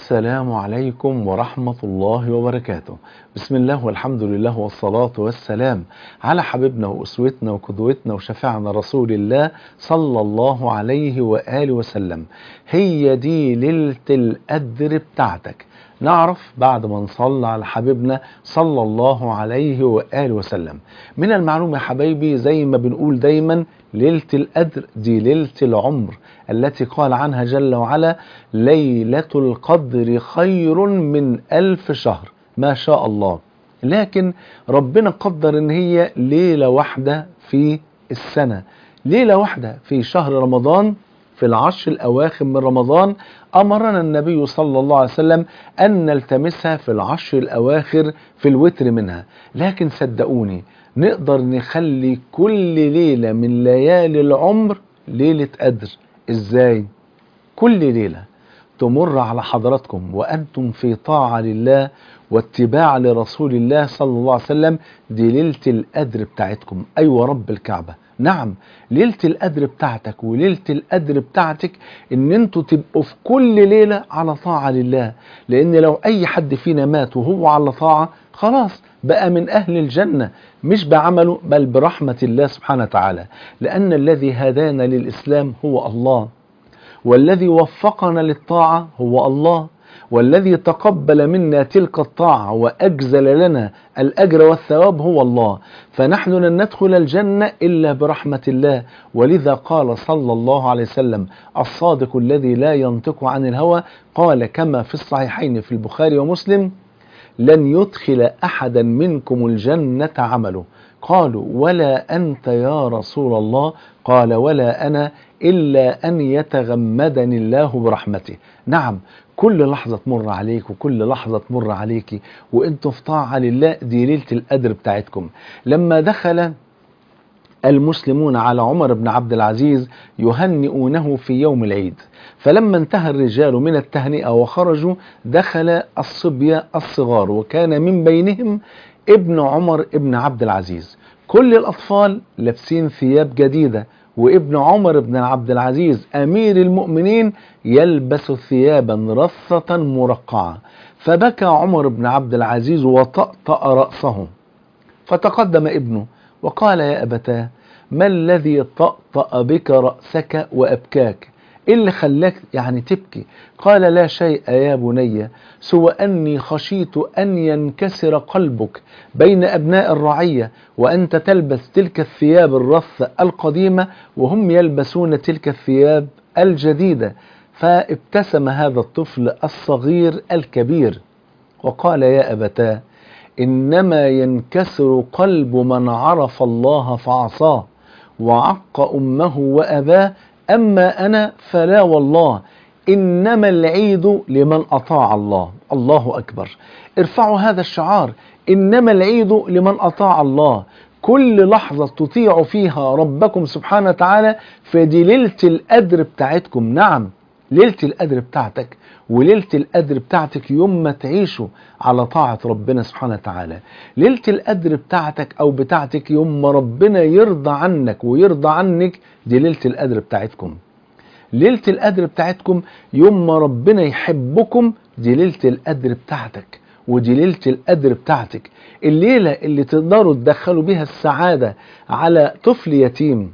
السلام عليكم ورحمة الله وبركاته بسم الله والحمد لله والصلاة والسلام على حبيبنا وأسوتنا وقدوتنا وشفيعنا رسول الله صلى الله عليه وآله وسلم هي دي ليلة القدر بتاعتك نعرف بعد ما نصلى على حبيبنا صلى الله عليه وآله وسلم من المعلوم يا حبايبي زي ما بنقول دايما ليلة القدر دي ليلة العمر التي قال عنها جل وعلا ليلة القدر خير من ألف شهر ما شاء الله لكن ربنا قدر ان هي ليلة واحدة في السنة ليلة واحدة في شهر رمضان في العشر الأواخر من رمضان أمرنا النبي صلى الله عليه وسلم أن نلتمسها في العشر الأواخر في الوتر منها لكن صدقوني نقدر نخلي كل ليلة من ليالي العمر ليلة قدر إزاي؟ كل ليلة تمر على حضراتكم وأنتم في طاعة لله واتباع لرسول الله صلى الله عليه وسلم دي ليلة القدر بتاعتكم أيوة رب الكعبة نعم ليلة القدر بتاعتك وليلة القدر بتاعتك ان انتوا تبقوا في كل ليلة على طاعة لله لان لو اي حد فينا مات وهو على طاعة خلاص بقى من اهل الجنة مش بعمله بل برحمة الله سبحانه وتعالى لان الذي هدانا للاسلام هو الله والذي وفقنا للطاعة هو الله والذي تقبل منا تلك الطاعة وأجزل لنا الأجر والثواب هو الله فنحن لن ندخل الجنة إلا برحمة الله ولذا قال صلى الله عليه وسلم الصادق الذي لا ينطق عن الهوى قال كما في الصحيحين في البخاري ومسلم لن يدخل أحدا منكم الجنة عمله قالوا ولا أنت يا رسول الله قال ولا أنا إلا أن يتغمدني الله برحمته نعم كل لحظة تمر عليك وكل لحظة تمر عليك وانتوا في طاعة لله دي ليلة القدر بتاعتكم لما دخل المسلمون على عمر بن عبد العزيز يهنئونه في يوم العيد فلما انتهى الرجال من التهنئة وخرجوا دخل الصبية الصغار وكان من بينهم ابن عمر ابن عبد العزيز كل الأطفال لابسين ثياب جديدة وابن عمر بن عبد العزيز أمير المؤمنين يلبس ثيابا رصة مرقعة فبكى عمر بن عبد العزيز وطأطأ رأسه فتقدم ابنه وقال يا أبتاه ما الذي طأطأ بك رأسك وأبكاك إيه اللي خلاك يعني تبكي قال لا شيء يا بني سوى أني خشيت أن ينكسر قلبك بين أبناء الرعية وأنت تلبس تلك الثياب الرثة القديمة وهم يلبسون تلك الثياب الجديدة فابتسم هذا الطفل الصغير الكبير وقال يا أبتاه إنما ينكسر قلب من عرف الله فعصاه وعق أمه وأباه أما أنا فلا والله إنما العيد لمن أطاع الله الله أكبر ارفعوا هذا الشعار إنما العيد لمن أطاع الله كل لحظة تطيعوا فيها ربكم سبحانه وتعالى فدي ليلة القدر بتاعتكم نعم ليلة القدر بتاعتك وليلة القدر بتاعتك يوم ما تعيشوا على طاعة ربنا سبحانه وتعالى ليلة القدر بتاعتك أو بتاعتك يوم ما ربنا يرضى عنك ويرضى عنك دي ليلة القدر بتاعتكم ليلة القدر بتاعتكم يوم ما ربنا يحبكم دي ليلة القدر بتاعتك ودي ليلة القدر بتاعتك الليلة اللي تقدروا تدخلوا بيها السعادة على طفل يتيم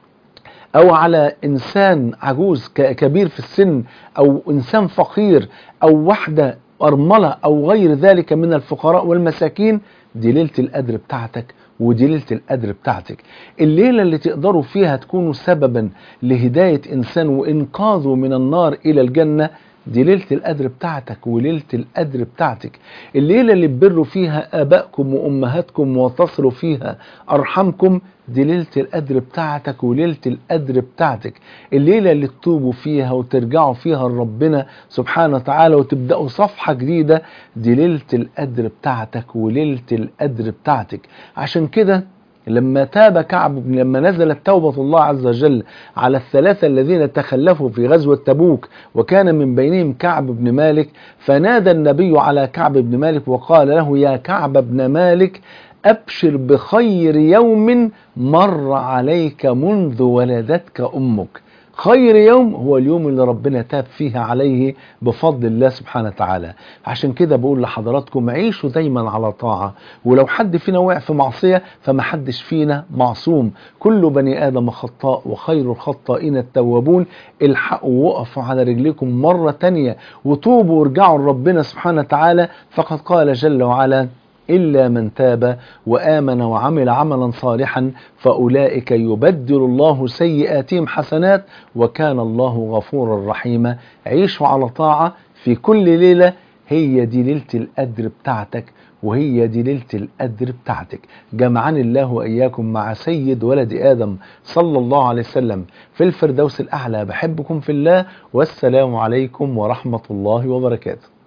او على انسان عجوز كبير في السن او انسان فقير او واحدة ارملة او غير ذلك من الفقراء والمساكين دي ليلة القدر بتاعتك ودي ليلة القدر بتاعتك الليلة اللي تقدروا فيها تكونوا سببا لهداية انسان وانقاذه من النار الى الجنة دي ليلة القدر بتاعتك وليلة القدر بتاعتك الليلة اللي تبروا فيها آبائكم وأمهاتكم وتصلوا فيها أرحمكم دي ليلة القدر بتاعتك وليلة القدر بتاعتك الليلة اللي تتوبوا فيها وترجعوا فيها لربنا سبحانه وتعالى وتبدأوا صفحة جديدة دي ليلة القدر بتاعتك وليلة القدر بتاعتك عشان كده لما تاب كعب بن لما نزلت توبة الله عز وجل على الثلاثة الذين تخلفوا في غزوة تبوك وكان من بينهم كعب بن مالك فنادى النبي على كعب بن مالك وقال له يا كعب بن مالك أبشر بخير يوم مر عليك منذ ولدتك أمك خير يوم هو اليوم اللي ربنا تاب فيه عليه بفضل الله سبحانه وتعالى عشان كده بقول لحضراتكم عيشوا دايما على طاعة ولو حد فينا وقع في معصية فما حدش فينا معصوم كل بني آدم خطاء وخير الخطائين التوابون الحقوا وقفوا على رجليكم مرة تانية وتوبوا وارجعوا لربنا سبحانه وتعالى فقد قال جل وعلا إلا من تاب وآمن وعمل عملا صالحا فأولئك يبدل الله سيئاتهم حسنات وكان الله غفورا رحيما عيشوا على طاعة في كل ليلة هي دي ليلة القدر بتاعتك وهي دي ليلة القدر بتاعتك جمعني الله وإياكم مع سيد ولد آدم صلى الله عليه وسلم في الفردوس الأعلى بحبكم في الله والسلام عليكم ورحمة الله وبركاته